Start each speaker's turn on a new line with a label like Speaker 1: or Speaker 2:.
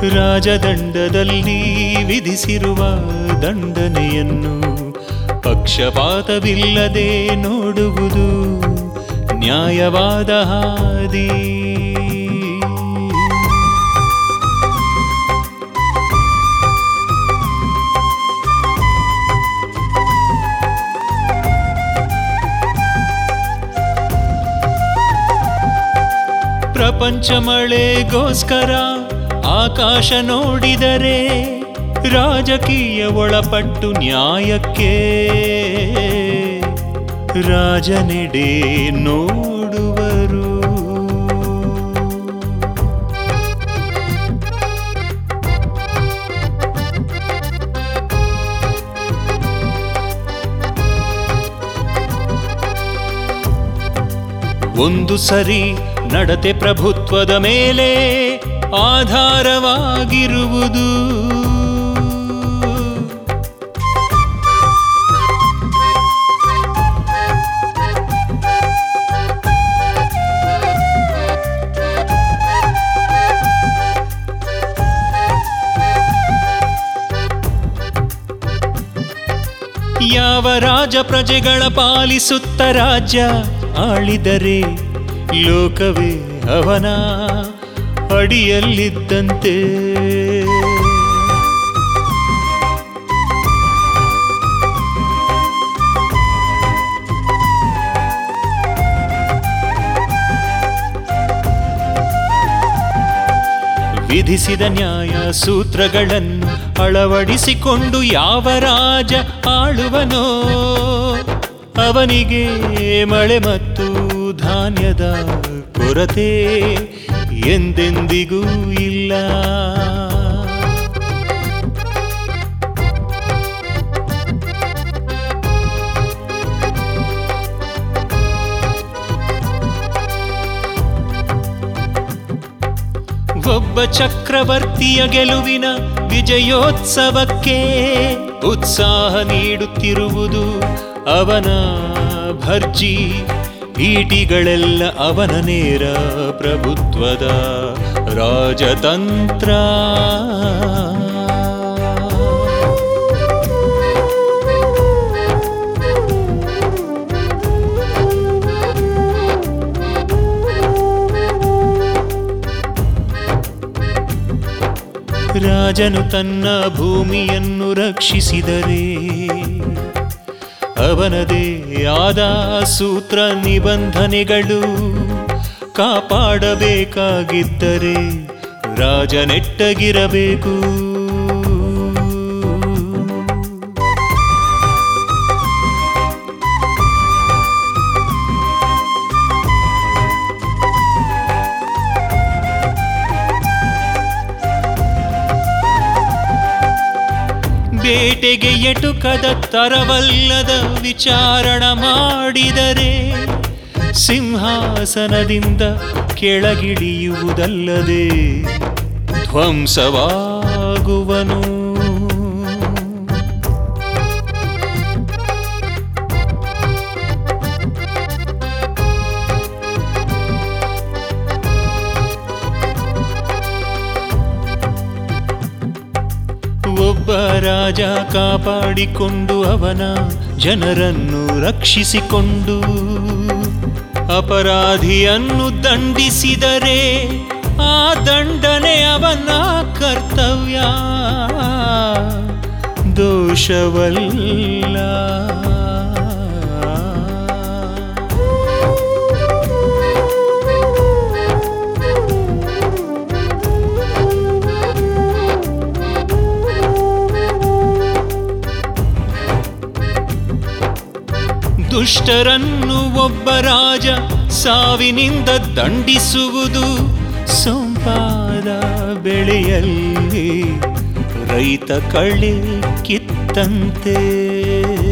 Speaker 1: ರಾಜದಂಡದಲ್ಲಿ ವಿಧಿಸಿರುವ ದಂಡನೆಯನ್ನು ಪಕ್ಷಪಾತವಿಲ್ಲದೆ ನೋಡುವುದು ನ್ಯಾಯವಾದ ಹಾದಿ ಪ್ರಪಂಚ ಮಳೆಗೋಸ್ಕರ ಆಕಾಶ ನೋಡಿದರೆ ರಾಜಕೀಯ ಒಳಪಟ್ಟು ನ್ಯಾಯಕ್ಕೆ ರಾಜನೆಡೆ ನೋಡುವರು ಒಂದು ಸರಿ ನಡತೆ ಪ್ರಭುತ್ವದ ಮೇಲೆ ಆಧಾರವಾಗಿರುವುದು ಯಾವ ರಾಜ ಪ್ರಜೆಗಳ ಪಾಲಿಸುತ್ತ ರಾಜ್ಯ ಆಳಿದರೆ ಲೋಕವೇ ಅವನ ಅಡಿಯಲ್ಲಿದ್ದಂತೆ ವಿಧಿಸಿದ ನ್ಯಾಯ ಸೂತ್ರಗಳನ್ನು ಅಳವಡಿಸಿಕೊಂಡು ಯಾವ ರಾಜ ಆಳುವನೋ ಅವನಿಗೆ ಮಳೆ ಮತ್ತು ಧಾನ್ಯದ ಕೊರತೆ ಎಂದೆಂದಿಗೂ ಇಲ್ಲ ಒಬ್ಬ ಚಕ್ರವರ್ತಿಯ ಗೆಲುವಿನ ವಿಜಯೋತ್ಸವಕ್ಕೆ ಉತ್ಸಾಹ ನೀಡುತ್ತಿರುವುದು ಅವನ ಭರ್ಜಿ ಈಟಿಗಳೆಲ್ಲ ಅವನ ನೇರ ಪ್ರಭುತ್ವದ ರಾಜತಂತ್ರ ರಾಜನು ತನ್ನ ಭೂಮಿಯನ್ನು ರಕ್ಷಿಸಿದರೆ ಅವನದೇ ಆದ ಸೂತ್ರ ನಿಬಂಧನೆಗಳು ಕಾಪಾಡಬೇಕಾಗಿದ್ದರೆ ರಾಜ ನೆಟ್ಟಗಿರಬೇಕು ಬೇಟೆಗೆ ಎಟುಕದ ತರವಲ್ಲದ ವಿಚಾರಣ ಮಾಡಿದರೆ ಸಿಂಹಾಸನದಿಂದ ಕೆಳಗಿಳಿಯುವುದಲ್ಲದೆ ಧ್ವಂಸವಾಗುವನು ಒಬ್ಬ ರಾಜ ಕಾಪಾಡಿಕೊಂಡು ಅವನ ಜನರನ್ನು ರಕ್ಷಿಸಿಕೊಂಡು ಅಪರಾಧಿಯನ್ನು ದಂಡಿಸಿದರೆ ಆ ದಂಡನೆ ಅವನ ಕರ್ತವ್ಯ ದೋಷವಲ್ಲ ದುಷ್ಟರನ್ನು ಒಬ್ಬ ರಾಜ ಸಾವಿನಿಂದ ದಂಡಿಸುವುದು ಸೊಂಪಾದ ಬೆಳೆಯಲ್ಲಿ ರೈತ ಕಳೆ ಕಿತ್ತಂತೆ